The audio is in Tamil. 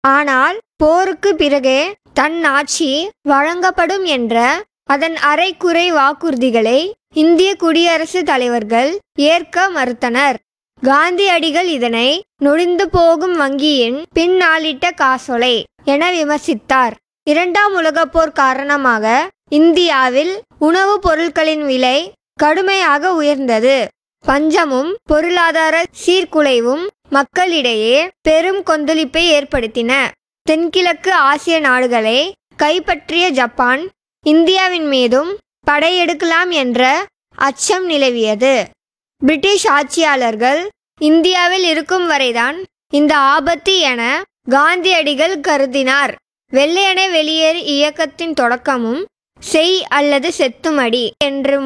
ஆனால் போருக்கு பிறகே தன் ஆட்சி வழங்கப்படும் என்ற அதன் அரைக்குறை வாக்குறுதிகளை இந்திய குடியரசுத் தலைவர்கள் ஏற்க மறுத்தனர் காந்தியடிகள் இதனை நொடிந்து போகும் வங்கியின் பின்னாளிட்ட காசோலை என விமர்சித்தார் இரண்டாம் உலகப் போர் காரணமாக இந்தியாவில் உணவுப் பொருட்களின் விலை கடுமையாக உயர்ந்தது பஞ்சமும் பொருளாதார சீர்குலைவும் மக்களிடையே பெரும் கொந்தளிப்பை ஏற்படுத்தின தென்கிழக்கு ஆசிய நாடுகளை கைப்பற்றிய ஜப்பான் இந்தியாவின் மீதும் படையெடுக்கலாம் என்ற அச்சம் நிலவியது பிரிட்டிஷ் ஆட்சியாளர்கள் இந்தியாவில் இருக்கும் வரைதான் இந்த ஆபத்து என காந்தியடிகள் கருதினார் வெள்ளையனே வெளியேறு இயக்கத்தின் தொடக்கமும் செய் அல்லது செத்துமடி என்று